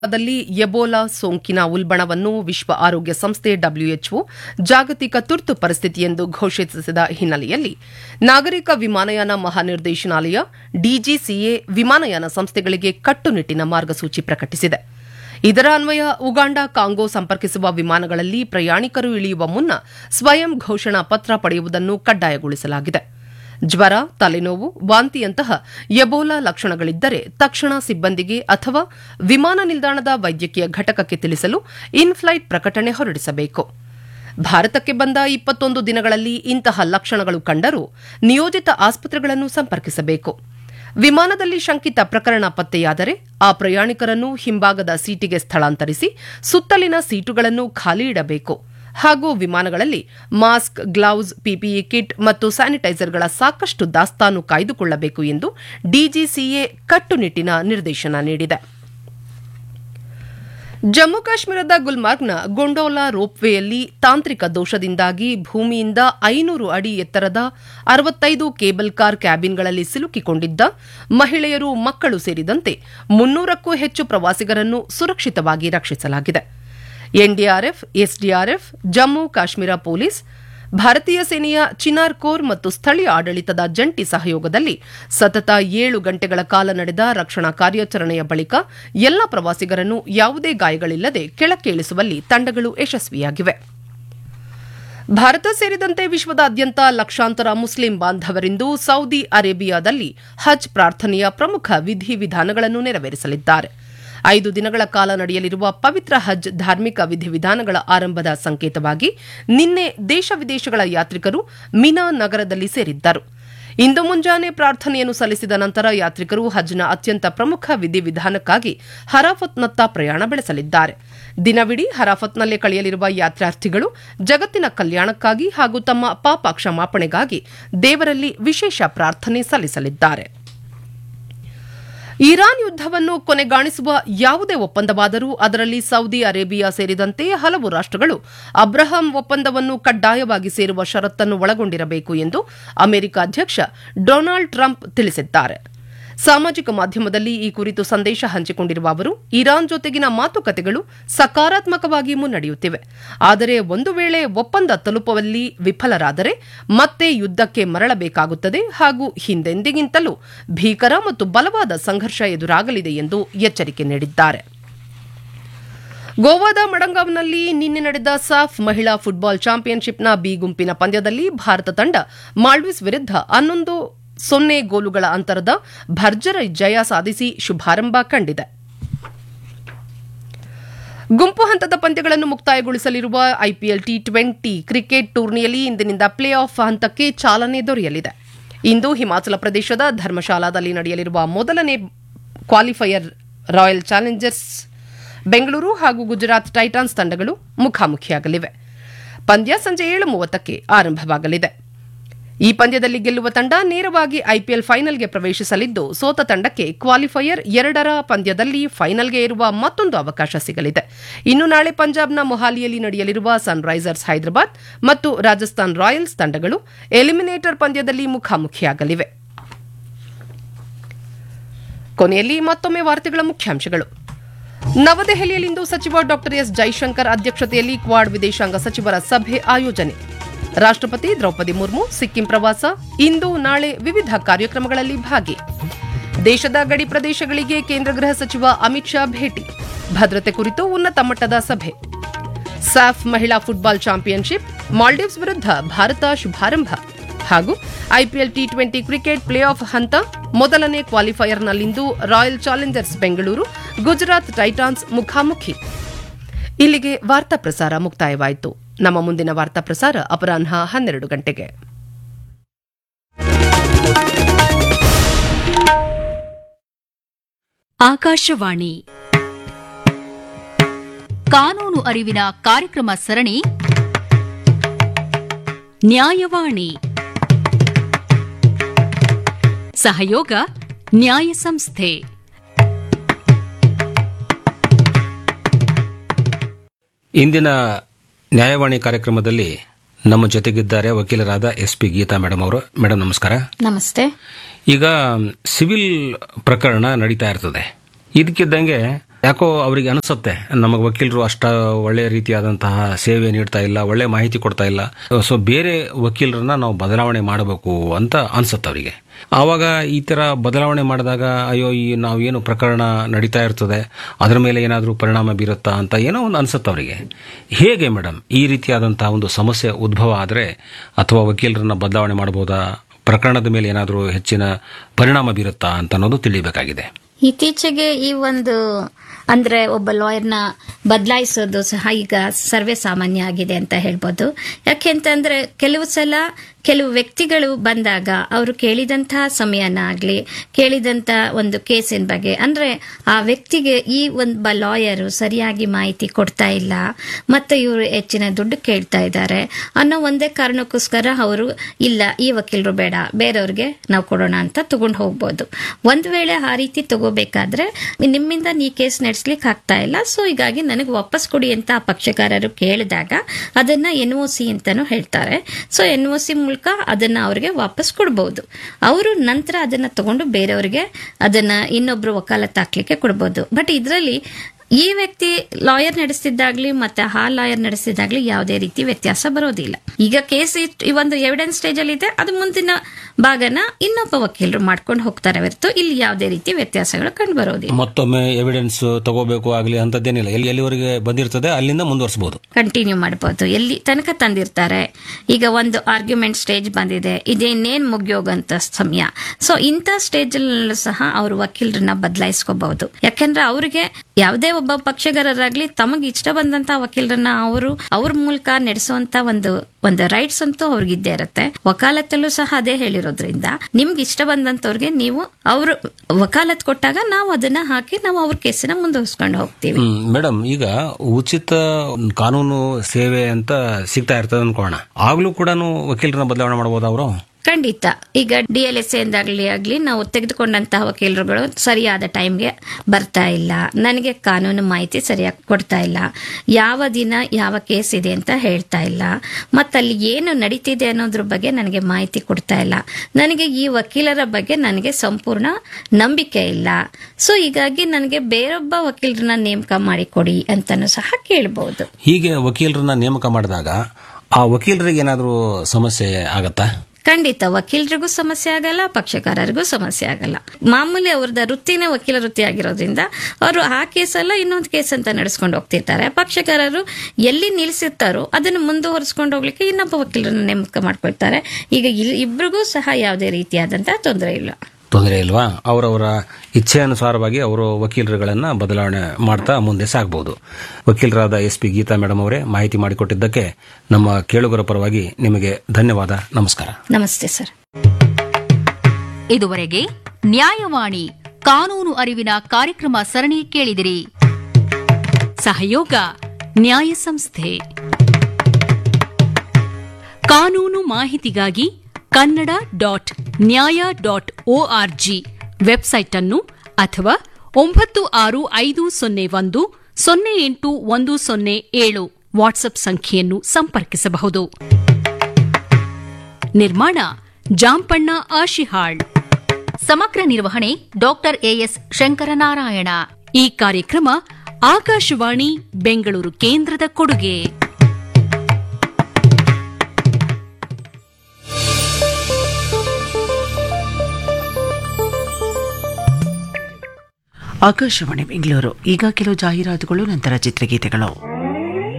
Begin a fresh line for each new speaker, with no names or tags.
ದಲ್ಲಿ ಎಬೋಲಾ ಸೋಂಕಿನ ಉಲ್ಬಣವನ್ನು ವಿಶ್ವ ಆರೋಗ್ಯ ಸಂಸ್ಥೆ ಡಬ್ಲ್ಯೂಎಚ್ಒ ಜಾಗತಿಕ ತುರ್ತು ಪರಿಸ್ಥಿತಿ ಎಂದು ಘೋಷಿಸಿದ ಹಿನ್ನೆಲೆಯಲ್ಲಿ ನಾಗರಿಕ ವಿಮಾನಯಾನ ಮಹಾನಿರ್ದೇಶನಾಲಯ ಡಿಜಿಸಿಎ ವಿಮಾನಯಾನ ಸಂಸ್ಥೆಗಳಿಗೆ ಕಟ್ಟುನಿಟ್ಟಿನ ಮಾರ್ಗಸೂಚಿ ಪ್ರಕಟಿಸಿದೆ ಇದರ ಅನ್ವಯ ಉಗಾಂಡ ಕಾಂಗೋ ಸಂಪರ್ಕಿಸುವ ವಿಮಾನಗಳಲ್ಲಿ ಪ್ರಯಾಣಿಕರು ಇಳಿಯುವ ಮುನ್ನ ಸ್ವಯಂ ಘೋಷಣಾ ಪತ್ರ ಪಡೆಯುವುದನ್ನು ಕಡ್ಡಾಯಗೊಳಿಸಲಾಗಿದೆ ಜ್ವರ ತಲೆನೋವು ವಾಂತಿಯಂತಹ ಎಬೋಲಾ ಲಕ್ಷಣಗಳಿದ್ದರೆ ತಕ್ಷಣ ಸಿಬ್ಬಂದಿಗೆ ಅಥವಾ ವಿಮಾನ ನಿಲ್ದಾಣದ ವೈದ್ಯಕೀಯ ಘಟಕಕ್ಕೆ ತಿಳಿಸಲು ಇನ್ಫ್ಲೈಟ್ ಪ್ರಕಟಣೆ ಹೊರಡಿಸಬೇಕು ಭಾರತಕ್ಕೆ ಬಂದ ಇಪ್ಪತ್ತೊಂದು ದಿನಗಳಲ್ಲಿ ಇಂತಹ ಲಕ್ಷಣಗಳು ಕಂಡರೂ ನಿಯೋಜಿತ ಆಸ್ಪತ್ರೆಗಳನ್ನು ಸಂಪರ್ಕಿಸಬೇಕು ವಿಮಾನದಲ್ಲಿ ಶಂಕಿತ ಪ್ರಕರಣ ಪತ್ತೆಯಾದರೆ ಆ ಪ್ರಯಾಣಿಕರನ್ನು ಹಿಂಭಾಗದ ಸೀಟಿಗೆ ಸ್ಥಳಾಂತರಿಸಿ ಸುತ್ತಲಿನ ಸೀಟುಗಳನ್ನು ಖಾಲಿ ಇಡಬೇಕು ಹಾಗೂ ವಿಮಾನಗಳಲ್ಲಿ ಮಾಸ್ಕ್ ಗ್ಲೌಸ್ ಪಿಪಿಇ ಕಿಟ್ ಮತ್ತು ಸ್ಯಾನಿಟೈಸರ್ಗಳ ಸಾಕಷ್ಟು ದಾಸ್ತಾನು ಕಾಯ್ದುಕೊಳ್ಳಬೇಕು ಎಂದು ಡಿಜಿಸಿಎ ಕಟ್ಟುನಿಟ್ಟಿನ ನಿರ್ದೇಶನ ನೀಡಿದೆ ಜಮ್ಮು ಕಾಶ್ಮೀರದ ಗುಲ್ಮಾರ್ಗ್ನ ಗೊಂಡೋಲಾ ರೋಪ್ವೇಯಲ್ಲಿ ತಾಂತ್ರಿಕ ದೋಷದಿಂದಾಗಿ ಭೂಮಿಯಿಂದ ಐನೂರು ಅಡಿ ಎತ್ತರದ ಅರವತ್ತೈದು ಕೇಬಲ್ ಕಾರ್ ಕ್ಯಾಬಿನ್ಗಳಲ್ಲಿ ಸಿಲುಕಿಕೊಂಡಿದ್ದ ಮಹಿಳೆಯರು ಮಕ್ಕಳು ಸೇರಿದಂತೆ ಮುನ್ನೂರಕ್ಕೂ ಹೆಚ್ಚು ಪ್ರವಾಸಿಗರನ್ನು ಸುರಕ್ಷಿತವಾಗಿ ರಕ್ಷಿಸಲಾಗಿದೆ NDRF SDRF Jammu Kashmir police ಭಾರತೀಯ ಸೇನೆಯ ಚಿನಾರ್ ಕೋರ್ ಮತ್ತು ಸ್ಥಳೀಯ ಆಡಳಿತದ ಜಂಟಿ ಸಹಯೋಗದಲ್ಲಿ ಸತತ ಏಳು ಗಂಟೆಗಳ ಕಾಲ ನಡೆದ ರಕ್ಷಣಾ ಕಾರ್ಯಾಚರಣೆಯ ಬಳಿಕ ಎಲ್ಲ ಪ್ರವಾಸಿಗರನ್ನು ಯಾವುದೇ ಗಾಯಗಳಿಲ್ಲದೆ ಕೆಳಕ್ಕೆ ಇಳಿಸುವಲ್ಲಿ ತಂಡಗಳು ಯಶಸ್ವಿಯಾಗಿವೆ ಭಾರತ ಸೇರಿದಂತೆ ವಿಶ್ವದಾದ್ಯಂತ ಲಕ್ಷಾಂತರ ಮುಸ್ಲಿಂ ಬಾಂಧವರಿಂದು ಸೌದಿ ಅರೇಬಿಯಾದಲ್ಲಿ ಹಜ್ ಪ್ರಾರ್ಥನೆಯ ಪ್ರಮುಖ ವಿಧಿವಿಧಾನಗಳನ್ನು ನೆರವೇರಿಸಲಿದ್ದಾರೆ ಐದು ದಿನಗಳ ಕಾಲ ನಡೆಯಲಿರುವ ಪವಿತ್ರ ಹಜ್ ಧಾರ್ಮಿಕ ವಿಧಿವಿಧಾನಗಳ ಆರಂಭದ ಸಂಕೇತವಾಗಿ ನಿನ್ನೆ ದೇಶ ವಿದೇಶಗಳ ಯಾತ್ರಿಕರು ಮಿನಾ ನಗರದಲ್ಲಿ ಸೇರಿದ್ದರು ಇಂದು ಮುಂಜಾನೆ ಪ್ರಾರ್ಥನೆಯನ್ನು ಸಲ್ಲಿಸಿದ ನಂತರ ಯಾತ್ರಿಕರು ಹಜ್ನ ಅತ್ಯಂತ ಪ್ರಮುಖ ವಿಧಿವಿಧಾನಕ್ಕಾಗಿ ಹರಾಫತ್ನತ್ತ ಪ್ರಯಾಣ ಬೆಳೆಸಲಿದ್ದಾರೆ ದಿನವಿಡೀ ಹರಾಫತ್ನಲ್ಲೇ ಕಳೆಯಲಿರುವ ಯಾತ್ರಾರ್ಥಿಗಳು ಜಗತ್ತಿನ ಕಲ್ಯಾಣಕ್ಕಾಗಿ ಹಾಗೂ ತಮ್ಮ ಪಾಪ ಕ್ಷಮಾಪಣೆಗಾಗಿ ದೇವರಲ್ಲಿ ವಿಶೇಷ ಪ್ರಾರ್ಥನೆ ಸಲ್ಲಿಸಲಿದ್ದಾರೆ ಇರಾನ್ ಯುದ್ದವನ್ನು ಕೊನೆಗಾಣಿಸುವ ಯಾವುದೇ ಒಪ್ಪಂದವಾದರೂ ಅದರಲ್ಲಿ ಸೌದಿ ಅರೇಬಿಯಾ ಸೇರಿದಂತೆ ಹಲವು ರಾಷ್ಟಗಳು ಅಬ್ರಹಾಂ ಒಪ್ಪಂದವನ್ನು ಕಡ್ಡಾಯವಾಗಿ ಸೇರುವ ಷರತ್ತನ್ನು ಒಳಗೊಂಡಿರಬೇಕು ಎಂದು ಅಮೆರಿಕ ಅಧ್ಯಕ್ಷ ಡೊನಾಲ್ಡ್ ಟ್ರಂಪ್ ತಿಳಿಸಿದ್ದಾರೆ ಸಾಮಾಜಿಕ ಮಾಧ್ಯಮದಲ್ಲಿ ಈ ಕುರಿತು ಸಂದೇಶ ಹಂಚಿಕೊಂಡಿರುವ ಅವರು ಇರಾನ್ ಜೊತೆಗಿನ ಮಾತುಕತೆಗಳು ಸಕಾರಾತ್ಮಕವಾಗಿ ಮುನ್ನಡೆಯುತ್ತಿವೆ ಆದರೆ ಒಂದು ವೇಳೆ ಒಪ್ಪಂದ ತಲುಪುವಲ್ಲಿ ವಿಫಲರಾದರೆ ಮತ್ತೆ ಯುದ್ದಕ್ಕೆ ಮರಳಬೇಕಾಗುತ್ತದೆ ಹಾಗೂ ಹಿಂದೆಂದಿಗಿಂತಲೂ ಭೀಕರ ಮತ್ತು ಬಲವಾದ ಸಂಘರ್ಷ ಎದುರಾಗಲಿದೆ ಎಂದು ಎಚ್ಚರಿಕೆ ನೀಡಿದ್ದಾರೆ ಗೋವಾದ ಮಡಂಗಾವ್ನಲ್ಲಿ ನಿನ್ನೆ ನಡೆದ ಸಾಫ್ ಮಹಿಳಾ ಫುಟ್ಬಾಲ್ ಚಾಂಪಿಯನ್ಶಿಪ್ನ ಬಿ ಗುಂಪಿನ ಪಂದ್ಯದಲ್ಲಿ ಭಾರತ ತಂಡ ಮಾಲ್ಡೀವ್ಸ್ ವಿರುದ್ಧ ಹನ್ನೊಂದು ಸೊನ್ನೆ ಗೋಲುಗಳ ಅಂತರದ ಭರ್ಜರಿ ಜಯ ಸಾಧಿಸಿ ಶುಭಾರಂಭ ಕಂಡಿದೆ ಗುಂಪು ಹಂತದ ಪಂದ್ಯಗಳನ್ನು ಮುಕ್ತಾಯಗೊಳಿಸಲಿರುವ ಐಪಿಎಲ್ ಟಿ ಟ್ವೆಂಟಿ ಕ್ರಿಕೆಟ್ ಟೂರ್ನಿಯಲ್ಲಿ ಇಂದಿನಿಂದ ಪ್ಲೇ ಆಫ್ ಹಂತಕ್ಕೆ ಚಾಲನೆ ದೊರೆಯಲಿದೆ ಇಂದು ಹಿಮಾಚಲ ಪ್ರದೇಶದ ಧರ್ಮಶಾಲಾದಲ್ಲಿ ನಡೆಯಲಿರುವ ಮೊದಲನೇ ಕ್ವಾಲಿಫೈಯರ್ ರಾಯಲ್ ಚಾಲೆಂಜರ್ಸ್ ಬೆಂಗಳೂರು ಹಾಗೂ ಗುಜರಾತ್ ಟೈಟಾನ್ಸ್ ತಂಡಗಳು ಮುಖಾಮುಖಿಯಾಗಲಿವೆ ಪಂದ್ಯ ಸಂಜೆ ಏಳು ಮೂವತ್ತಕ್ಕೆ ಆರಂಭವಾಗಲಿದೆ ಈ ಪಂದ್ಯದಲ್ಲಿ ಗೆಲ್ಲುವ ತಂಡ ನೇರವಾಗಿ ಐಪಿಎಲ್ ಫೈನಲ್ಗೆ ಪ್ರವೇಶಿಸಲಿದ್ದು ಸೋತ ತಂಡಕ್ಕೆ ಕ್ವಾಲಿಫೈಯರ್ ಎರಡರ ಪಂದ್ಯದಲ್ಲಿ ಫೈನಲ್ಗೆ ಇರುವ ಮತ್ತೊಂದು ಅವಕಾಶ ಸಿಗಲಿದೆ ಇನ್ನು ನಾಳೆ ಪಂಜಾಬ್ನ ಮೊಹಾಲಿಯಲ್ಲಿ ನಡೆಯಲಿರುವ ಸನ್ರೈಸರ್ಸ್ ಹೈದರಾಬಾದ್ ಮತ್ತು ರಾಜಸ್ಥಾನ್ ರಾಯಲ್ಸ್ ತಂಡಗಳು ಎಲಿಮಿನೇಟರ್ ಪಂದ್ಯದಲ್ಲಿ ಮುಖಾಮುಖಿಯಾಗಲಿವೆ ಕೊನೆಯಲ್ಲಿ ಮತ್ತೊಮ್ಮೆ ವಾರ್ತೆಗಳ ಮುಖ್ಯಾಂಶಗಳು ನವದೆಹಲಿಯಲ್ಲಿಂದು ಸಚಿವ ಡಾ ಎಸ್ ಜೈಶಂಕರ್ ಅಧ್ಯಕ್ಷತೆಯಲ್ಲಿ ಕ್ವಾಡ್ ವಿದೇಶಾಂಗ ಸಚಿವರ ಸಭೆ ಆಯೋಜನೆ ರಾಷ್ಟಪತಿ ದ್ರೌಪದಿ ಮುರ್ಮು ಸಿಕ್ಕಿಂ ಪ್ರವಾಸ ಇಂದು ನಾಳೆ ವಿವಿಧ ಕಾರ್ಯಕ್ರಮಗಳಲ್ಲಿ ಭಾಗಿ ದೇಶದ ಗಡಿ ಪ್ರದೇಶಗಳಿಗೆ ಕೇಂದ್ರ ಗೃಹ ಸಚಿವ ಅಮಿತ್ ಶಾ ಭೇಟಿ ಭದ್ರತೆ ಕುರಿತು ಉನ್ನತ ಮಟ್ಟದ ಸಭೆ ಸಾಫ್ ಮಹಿಳಾ ಫುಟ್ಬಾಲ್ ಚಾಂಪಿಯನ್ಶಿಪ್ ಮಾಲ್ಡೀವ್ಸ್ ವಿರುದ್ಧ ಭಾರತ ಶುಭಾರಂಭ ಹಾಗೂ IPL T twenty cricket play off ಹಂತ ಮೊದಲನೇ ಕ್ವಾಲಿಫೈಯರ್ನಲ್ಲಿಂದು Royal Challengers Bengaluru Gujarat Titans ಮುಖಾಮುಖಿ ಇಲ್ಲಿಗೆ ವಾರ್ತಾ ಪ್ರಸಾರ ಮುಕ್ತಾಯವಾಯಿತು ನಮ್ಮ ಮುಂದಿನ ವಾರ್ತಾ ಪ್ರಸಾರ ಅಪರಾಹ್ನ ಹನ್ನೆರಡು ಗಂಟೆಗೆ
ಆಕಾಶವಾಣಿ ಕಾನೂನು ಅರಿವಿನ ಕಾರ್ಯಕ್ರಮ ಸರಣಿ ನ್ಯಾಯವಾಣಿ ಸಹಯೋಗ ನ್ಯಾಯ ಸಂಸ್ಥೆ
ಇಂದಿನ ನ್ಯಾಯವಾಣಿ ಕಾರ್ಯಕ್ರಮದಲ್ಲಿ ನಮ್ಮ ಜೊತೆಗಿದ್ದಾರೆ ವಕೀಲರಾದ ಎಸ್ ಪಿ ಗೀತಾ ಮೇಡಮ್ ಅವರು ಮೇಡಮ್ ನಮಸ್ಕಾರ
ನಮಸ್ತೆ
ಈಗ ಸಿವಿಲ್ ಪ್ರಕರಣ ನಡೀತಾ ಇರ್ತದೆ ಇದಕ್ಕಿದ್ದಂಗೆ ಯಾಕೋ ಅವರಿಗೆ ಅನಿಸುತ್ತೆ ನಮಗೆ ವಕೀಲರು ಅಷ್ಟ ಒಳ್ಳೆಯ ರೀತಿಯಾದಂತಹ ಸೇವೆ ನೀಡ್ತಾ ಇಲ್ಲ ಒಳ್ಳೆ ಮಾಹಿತಿ ಕೊಡ್ತಾ ಇಲ್ಲ ಸೊ ಬೇರೆ ವಕೀಲರನ್ನ ನಾವು ಬದಲಾವಣೆ ಮಾಡಬೇಕು ಅಂತ ಅನ್ಸುತ್ತೆ ಅವರಿಗೆ ಆವಾಗ ಈ ತರ ಬದಲಾವಣೆ ಮಾಡಿದಾಗ ಅಯ್ಯೋ ಈ ನಾವು ಏನು ಪ್ರಕರಣ ನಡೀತಾ ಇರ್ತದೆ ಅದರ ಮೇಲೆ ಏನಾದರೂ ಪರಿಣಾಮ ಬೀರುತ್ತಾ ಅಂತ ಏನೋ ಒಂದು ಅನ್ಸುತ್ತೆ ಅವರಿಗೆ ಹೇಗೆ ಮೇಡಮ್ ಈ ರೀತಿಯಾದಂತಹ ಒಂದು ಸಮಸ್ಯೆ ಉದ್ಭವ ಆದರೆ ಅಥವಾ ವಕೀಲರನ್ನ ಬದಲಾವಣೆ ಮಾಡಬಹುದಾ ಪ್ರಕರಣದ ಮೇಲೆ ಏನಾದರೂ ಹೆಚ್ಚಿನ ಪರಿಣಾಮ ಬೀರುತ್ತಾ ಅಂತ ಅನ್ನೋದು ತಿಳಿಯಬೇಕಾಗಿದೆ
ಇತ್ತೀಚೆಗೆ ಈ ಒಂದು ಅಂದ್ರೆ ಒಬ್ಬ ಲಾಯರ್ನ ಬದಲಾಯಿಸೋದು ಸಹ ಈಗ ಸರ್ವೇ ಸಾಮಾನ್ಯ ಆಗಿದೆ ಅಂತ ಹೇಳ್ಬೋದು ಯಾಕೆಂತಂದ್ರೆ ಕೆಲವು ಸಲ ಕೆಲವು ವ್ಯಕ್ತಿಗಳು ಬಂದಾಗ ಅವರು ಕೇಳಿದಂತಹ ಸಮಯನ ಆಗ್ಲಿ ಕೇಳಿದಂತ ಒಂದು ಕೇಸಿನ ಬಗ್ಗೆ ಅಂದ್ರೆ ಆ ವ್ಯಕ್ತಿಗೆ ಈ ಒಂದು ಲಾಯರು ಸರಿಯಾಗಿ ಮಾಹಿತಿ ಕೊಡ್ತಾ ಇಲ್ಲ ಮತ್ತೆ ಇವರು ಹೆಚ್ಚಿನ ದುಡ್ಡು ಕೇಳ್ತಾ ಇದ್ದಾರೆ ಅನ್ನೋ ಒಂದೇ ಕಾರಣಕ್ಕೋಸ್ಕರ ಅವರು ಇಲ್ಲ ಈ ವಕೀಲರು ಬೇಡ ಬೇರೆಯವ್ರಿಗೆ ನಾವು ಕೊಡೋಣ ಅಂತ ತಗೊಂಡು ಹೋಗ್ಬೋದು ಒಂದು ವೇಳೆ ಆ ರೀತಿ ತಗೋಬೇಕಾದ್ರೆ ನಿಮ್ಮಿಂದ ನೀ ಕೇಸ್ ನಡೆಸ್ಲಿಕ್ಕೆ ಆಗ್ತಾ ಇಲ್ಲ ಸೊ ಹೀಗಾಗಿ ನನಗೆ ವಾಪಸ್ ಕೊಡಿ ಅಂತ ಆ ಪಕ್ಷಕಾರರು ಕೇಳಿದಾಗ ಅದನ್ನ ಎನ್ ಒ ಸಿ ಅಂತಾನು ಹೇಳ್ತಾರೆ ಸೊ ಎನ್ ಒ ಸಿ ಮೂಲಕ ಅದನ್ನ ಅವ್ರಿಗೆ ವಾಪಸ್ ಕೊಡ್ಬೋದು ಅವರು ನಂತರ ಅದನ್ನ ತಗೊಂಡು ಬೇರೆಯವರಿಗೆ ಅದನ್ನ ಇನ್ನೊಬ್ರು ವಕಾಲತ್ ಹಾಕ್ಲಿಕ್ಕೆ ಕೊಡ್ಬೋದು ಬಟ್ ಇದರಲ್ಲಿ ಈ ವ್ಯಕ್ತಿ ಲಾಯರ್ ನಡೆಸ್ತಿದ್ದಾಗ್ಲಿ ಮತ್ತೆ ಆ ಲಾಯರ್ ನಡೆಸ್ತಿದ್ದಾಗ್ಲಿ ಯಾವುದೇ ರೀತಿ ವ್ಯತ್ಯಾಸ ಬರೋದಿಲ್ಲ ಈಗ ಕೇಸ್ ಈ ಒಂದು ಎವಿಡೆನ್ಸ್ ಸ್ಟೇಜ್ ಅಲ್ಲಿ ಇದೆ ಅದು ಮುಂದಿನ ಭಾಗನ ಇನ್ನೊಬ್ಬ ವಕೀಲರು ಮಾಡ್ಕೊಂಡು ಹೋಗ್ತಾರೆ ಹೊರತು ಇಲ್ಲಿ ಯಾವುದೇ ರೀತಿ ವ್ಯತ್ಯಾಸಗಳು ಕಂಡು ಬರೋದಿಲ್ಲ
ಮತ್ತೊಮ್ಮೆ ಎವಿಡೆನ್ಸ್ ತಗೋಬೇಕು ಆಗಲಿ ಅಂತದ್ದೇನಿಲ್ಲ ಎಲ್ಲಿ ಎಲ್ಲಿವರೆಗೆ ಬಂದಿರ್ತದೆ ಅಲ್ಲಿಂದ ಮುಂದುವರಿಸಬಹುದು
ಕಂಟಿನ್ಯೂ ಮಾಡಬಹುದು ಎಲ್ಲಿ ತನಕ ತಂದಿರ್ತಾರೆ ಈಗ ಒಂದು ಆರ್ಗ್ಯುಮೆಂಟ್ ಸ್ಟೇಜ್ ಬಂದಿದೆ ಇದೇನೇನ್ ಮುಗಿಯೋಗಂತ ಸಮಯ ಸೊ ಇಂಥ ಸ್ಟೇಜ್ ಅಲ್ಲೂ ಸಹ ಅವರು ವಕೀಲರನ್ನ ಬದಲಾಯಿಸ್ಕೋಬಹುದು ಯಾಕಂದ್ರೆ ಅವರಿಗೆ ಯಾವುದೇ ಒಬ್ಬ ಪಕ್ಷಗಾರರಾಗ್ಲಿ ತಮಗೆ ಇಷ್ಟ ಬಂದಂತ ವಕೀಲರನ್ನ ಅವರು ಅವ್ರ ಮೂಲಕ ನಡೆಸುವಂತ ಒಂದು ಒಂದು ರೈಟ್ಸ್ ಅಂತೂ ಅವ್ರಿಗಿದ್ದೇ ಇರುತ್ತೆ ವಕಾಲತ್ತಲ್ಲೂ ಸಹ ಅದೇ ಹೇಳಿರೋದ್ರಿಂದ ನಿಮ್ಗೆ ಇಷ್ಟ ಬಂದಂತವ್ರಿಗೆ ನೀವು ಅವರು ವಕಾಲತ್ ಕೊಟ್ಟಾಗ ನಾವು ಅದನ್ನ ಹಾಕಿ ನಾವು ಅವ್ರ ಕೇಸಿನ ಮುಂದುವರ್ಸ್ಕೊಂಡು ಹೋಗ್ತೀವಿ
ಮೇಡಮ್ ಈಗ ಉಚಿತ ಕಾನೂನು ಸೇವೆ ಅಂತ ಸಿಗ್ತಾ ಇರ್ತದೆ ಅನ್ಕೋಣ ಆಗ್ಲೂ ಕೂಡ ವಕೀಲರನ್ನ ಬದಲಾವಣೆ ಮಾಡಬಹುದು ಅವರು
ಖಂಡಿತ ಈಗ ಡಿ ಎಲ್ ಎಸ್ ಎಂದಾಗ್ಲಿ ಆಗ್ಲಿ ನಾವು ತೆಗೆದುಕೊಂಡಂತಹ ವಕೀಲರುಗಳು ಸರಿಯಾದ ಟೈಮ್ಗೆ ಬರ್ತಾ ಇಲ್ಲ ನನಗೆ ಕಾನೂನು ಮಾಹಿತಿ ಸರಿಯಾಗಿ ಕೊಡ್ತಾ ಇಲ್ಲ ಯಾವ ದಿನ ಯಾವ ಕೇಸ್ ಇದೆ ಅಂತ ಹೇಳ್ತಾ ಇಲ್ಲ ಮತ್ತಲ್ಲಿ ಏನು ನಡೀತಿದೆ ಅನ್ನೋದ್ರ ಬಗ್ಗೆ ನನಗೆ ಮಾಹಿತಿ ಕೊಡ್ತಾ ಇಲ್ಲ ನನಗೆ ಈ ವಕೀಲರ ಬಗ್ಗೆ ನನಗೆ ಸಂಪೂರ್ಣ ನಂಬಿಕೆ ಇಲ್ಲ ಸೊ ಹೀಗಾಗಿ ನನಗೆ ಬೇರೊಬ್ಬ ವಕೀಲರನ್ನ ನೇಮಕ ಮಾಡಿಕೊಡಿ ಅಂತನೂ ಸಹ ಕೇಳಬಹುದು
ಹೀಗೆ ವಕೀಲರನ್ನ ನೇಮಕ ಮಾಡಿದಾಗ ಆ ವಕೀಲರಿಗೆ ಏನಾದರೂ ಸಮಸ್ಯೆ ಆಗತ್ತಾ
ಖಂಡಿತ ವಕೀಲರಿಗೂ ಸಮಸ್ಯೆ ಆಗಲ್ಲ ಪಕ್ಷಕಾರರಿಗೂ ಸಮಸ್ಯೆ ಆಗಲ್ಲ ಮಾಮೂಲಿ ಅವ್ರದ್ದು ವೃತ್ತಿನೇ ವಕೀಲ ವೃತ್ತಿ ಆಗಿರೋದ್ರಿಂದ ಅವರು ಆ ಕೇಸಲ್ಲ ಇನ್ನೊಂದು ಕೇಸ್ ಅಂತ ನಡೆಸ್ಕೊಂಡು ಹೋಗ್ತಿರ್ತಾರೆ ಪಕ್ಷಕಾರರು ಎಲ್ಲಿ ನಿಲ್ಲಿಸಿರ್ತಾರೋ ಅದನ್ನು ಮುಂದುವರಿಸ್ಕೊಂಡು ಹೋಗ್ಲಿಕ್ಕೆ ಇನ್ನೊಬ್ಬ ವಕೀಲರನ್ನ ನೇಮಕ ಮಾಡ್ಕೊಳ್ತಾರೆ ಈಗ ಇಲ್ಲಿ ಇಬ್ರಿಗೂ ಸಹ ಯಾವುದೇ ರೀತಿಯಾದಂತಹ ತೊಂದರೆ ಇಲ್ಲ
ತೊಂದರೆ ಇಲ್ವಾ ಅವರವರ ಇಚ್ಛೆ ಅನುಸಾರವಾಗಿ ಅವರು ವಕೀಲರುಗಳನ್ನ ಬದಲಾವಣೆ ಮಾಡ್ತಾ ಮುಂದೆ ಸಾಗಬಹುದು ವಕೀಲರಾದ ಎಸ್ ಪಿ ಗೀತಾ ಮೇಡಮ್ ಅವರೇ ಮಾಹಿತಿ ಮಾಡಿಕೊಟ್ಟಿದ್ದಕ್ಕೆ ನಮ್ಮ ಕೇಳುಗರ ಪರವಾಗಿ ನಿಮಗೆ ಧನ್ಯವಾದ ನಮಸ್ಕಾರ
ನಮಸ್ತೆ ಸರ್
ಇದುವರೆಗೆ ನ್ಯಾಯವಾಣಿ ಕಾನೂನು ಅರಿವಿನ ಕಾರ್ಯಕ್ರಮ ಸರಣಿ ಕೇಳಿದಿರಿ ಸಹಯೋಗ ನ್ಯಾಯ ಸಂಸ್ಥೆ ಕಾನೂನು ಮಾಹಿತಿಗಾಗಿ Kannada dot Nyaya dot ORG website ಅನ್ನು ಅಥವಾ ಒಂಬತ್ತು ಆರು ಐದು ಸೊನ್ನೆ ಒಂದು ಸೊನ್ನೆ ಎಂಟು ಒಂದು ಸೊನ್ನೆ ಏಳು ವಾಟ್ಸ್ಆಪ್ ಸಂಖ್ಯೆಯನ್ನು ಸಂಪರ್ಕಿಸಬಹುದು ನಿರ್ಮಾಣ ಜಾಂಪಣ್ಣ ಆಶಿಹಾಳ್ ಸಮಗ್ರ ನಿರ್ವಹಣೆ ಡಾಕ್ಟರ್ ಎಎಸ್ ಶಂಕರನಾರಾಯಣ ಈ ಕಾರ್ಯಕ್ರಮ ಆಕಾಶವಾಣಿ ಬೆಂಗಳೂರು ಕೇಂದ್ರದ ಕೊಡುಗೆ
ಆಕಾಶವಾಣಿ ಬೆಂಗಳೂರು ಈಗ ಕೆಲವು ಜಾಹೀರಾತುಗಳು ನಂತರ ಚಿತ್ರಗೀತೆಗಳು